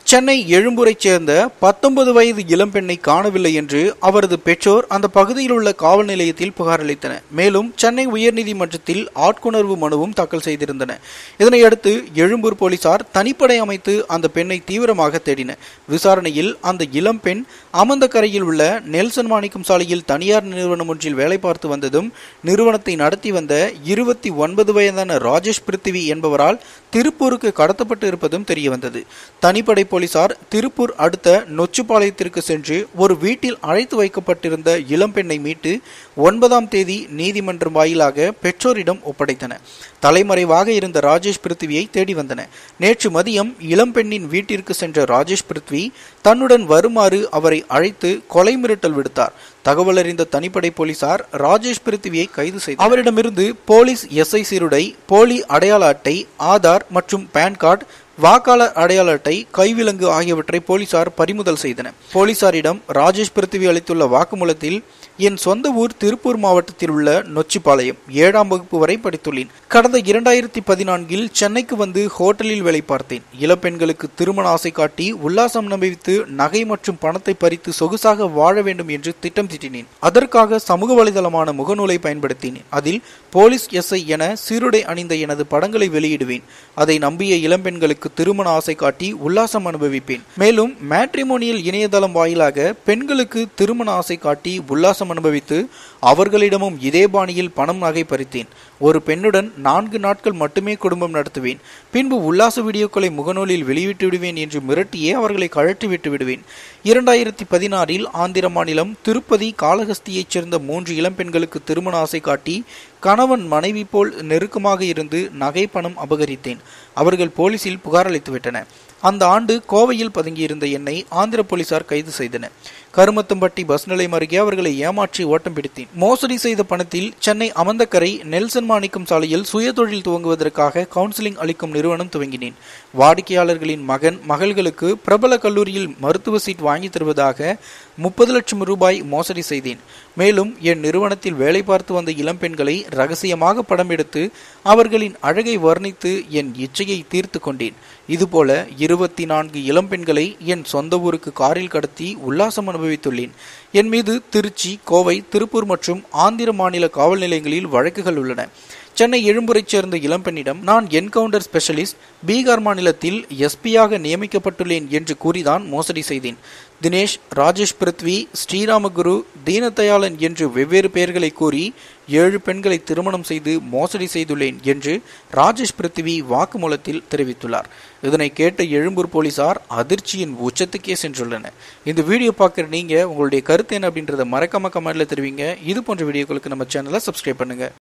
சென்னை எழும்பூரைச் சேர்ந்த பத்தொன்பது வயது இளம்பெண்ணை காணவில்லை என்று அவரது பெற்றோர் அந்த பகுதியில் உள்ள காவல் நிலையத்தில் புகார் அளித்தனர் மேலும் சென்னை உயர்நீதிமன்றத்தில் ஆட்கொணர்வு மனுவும் தாக்கல் செய்திருந்தனர் இதனையடுத்து எழும்பூர் போலீசார் தனிப்படை அமைத்து அந்த பெண்ணை தீவிரமாக தேடினர் விசாரணையில் அந்த இளம்பெண் அமந்தக்கரையில் உள்ள நெல்சன் மாணிக்கம் சாலையில் தனியார் நிறுவனம் ஒன்றில் வேலை பார்த்து வந்ததும் நிறுவனத்தை நடத்தி வந்த இருபத்தி ஒன்பது வயதான ராஜேஷ் பிருத்திவி என்பவரால் திருப்பூருக்கு கடத்தப்பட்டு இருப்பதும் தெரியவந்தது தனிப்படை போலீசார் திருப்பூர் அடுத்த நொச்சுப்பாளையத்திற்கு சென்று ஒரு வீட்டில் அழைத்து வைக்கப்பட்டிருந்த இளம்பெண்ணை மீட்டு ஒன்பதாம் தேதி நீதிமன்றம் வாயிலாக பெற்றோரிடம் ஒப்படைத்தனர் தலைமறைவாக இருந்த ராஜேஷ் பிருத்வியை தேடி வந்தனர் நேற்று மதியம் இளம்பெண்ணின் வீட்டிற்கு சென்ற ராஜேஷ் பிருத்வி தன்னுடன் வருமாறு அவரை அழைத்து கொலை மிரட்டல் விடுத்தார் தகவல் அறிந்த தனிப்படை போலீசார் ராஜேஷ் பிருத்திவியை கைது செய்தனர் அவரிடமிருந்து போலீஸ் எஸ்ஐ சீருடை போலி அடையாள அட்டை ஆதார் மற்றும் பான் கார்டு வாக்காளர் அடையாள அட்டை கைவிலங்கு ஆகியவற்றை போலீசார் பறிமுதல் செய்தனர் போலீசாரிடம் ராஜேஷ் பிருத்திவி அளித்துள்ள வாக்குமூலத்தில் என் சொந்த ஊர் திருப்பூர் மாவட்டத்தில் உள்ள நொச்சிப்பாளையம் ஏழாம் வகுப்பு வரை படித்துள்ளேன் கடந்த இரண்டாயிரத்தி பதினான்கில் சென்னைக்கு வந்து ஹோட்டலில் வேலை பார்த்தேன் இளப்பெண்களுக்கு திருமண ஆசை காட்டி உல்லாசம் நம்பிவித்து நகை மற்றும் பணத்தை பறித்து சொகுசாக வாழ வேண்டும் என்று திட்டம் தீட்டினேன் அதற்காக சமூக வலைதளமான முகநூலை பயன்படுத்தினேன் அதில் போலீஸ் எஸ்ஐ என சீருடை அணிந்த எனது படங்களை வெளியிடுவேன் அதை நம்பிய இளம்பெண்களுக்கு திருமண ஆசை காட்டி உல்லாசம் அனுபவிப்பேன் மேலும் மேட்ரிமோனியல் இணையதளம் வாயிலாக பெண்களுக்கு திருமண ஆசை காட்டி உல்லாசம் அனுபவித்து அவர்களிடமும் இதே பாணியில் பணம் நகை பறித்தேன் ஒரு பெண்ணுடன் நான்கு நாட்கள் மட்டுமே குடும்பம் நடத்துவேன் பின்பு உல்லாச வீடியோக்களை முகநூலில் வெளியிட்டு விடுவேன் என்று மிரட்டியே அவர்களை கழற்றி விட்டு விடுவேன் இரண்டாயிரத்தி பதினாறில் ஆந்திர மாநிலம் திருப்பதி காளஹஸ்தியைச் சேர்ந்த மூன்று இளம்பெண்களுக்கு திருமண ஆசை காட்டி கணவன் மனைவி போல் நெருக்கமாக இருந்து நகை பணம் அபகரித்தேன் அவர்கள் போலீசில் புகார் அளித்துவிட்டனர் அந்த ஆண்டு கோவையில் பதுங்கியிருந்த என்னை ஆந்திர போலீசார் கைது செய்தனர் கருமத்தம்பட்டி பஸ் நிலையம் அருகே அவர்களை ஏமாற்றி ஓட்டம் பிடித்தேன் மோசடி செய்த பணத்தில் சென்னை அமந்தக்கரை நெல்சன் மாணிக்கம் சாலையில் சுயதொழில் துவங்குவதற்காக கவுன்சிலிங் அளிக்கும் நிறுவனம் துவங்கினேன் வாடிக்கையாளர்களின் மகன் மகள்களுக்கு பிரபல கல்லூரியில் மருத்துவ சீட் வாங்கி தருவதாக முப்பது லட்சம் ரூபாய் மோசடி செய்தேன் மேலும் என் நிறுவனத்தில் வேலை பார்த்து வந்த இளம்பெண்களை ரகசியமாக படம் எடுத்து அவர்களின் அழகை வர்ணித்து என் இச்சையை தீர்த்து கொண்டேன் இதுபோல இருபத்தி நான்கு இளம்பெண்களை என் சொந்த ஊருக்கு காரில் கடத்தி உல்லாசம் அனுபவித்துள்ளேன் என் மீது திருச்சி கோவை திருப்பூர் மற்றும் ஆந்திர மாநில காவல் நிலையங்களில் வழக்குகள் உள்ளன சென்னை எழும்பூரைச் சேர்ந்த இளம்பெண்ணிடம் நான் என்கவுண்டர் ஸ்பெஷலிஸ்ட் பீகார் மாநிலத்தில் எஸ்பியாக நியமிக்கப்பட்டுள்ளேன் என்று கூறிதான் மோசடி செய்தேன் தினேஷ் ராஜேஷ் பிருத்வி ஸ்ரீராமகுரு தீனதயாளன் என்று வெவ்வேறு பெயர்களை கூறி ஏழு பெண்களை திருமணம் செய்து மோசடி செய்துள்ளேன் என்று ராஜேஷ் பிருத்திவி வாக்குமூலத்தில் தெரிவித்துள்ளார் இதனை கேட்ட எழும்பூர் போலீசார் அதிர்ச்சியின் உச்சத்துக்கே சென்றுள்ளனர் இந்த வீடியோ பார்க்குற நீங்க உங்களுடைய கருத்து என்ன அப்படின்றத மறக்காம கமெண்ட்ல தெரிவிங்க இது போன்ற வீடியோக்களுக்கு நம்ம சேனலை சப்ஸ்கிரைப் பண்ணுங்க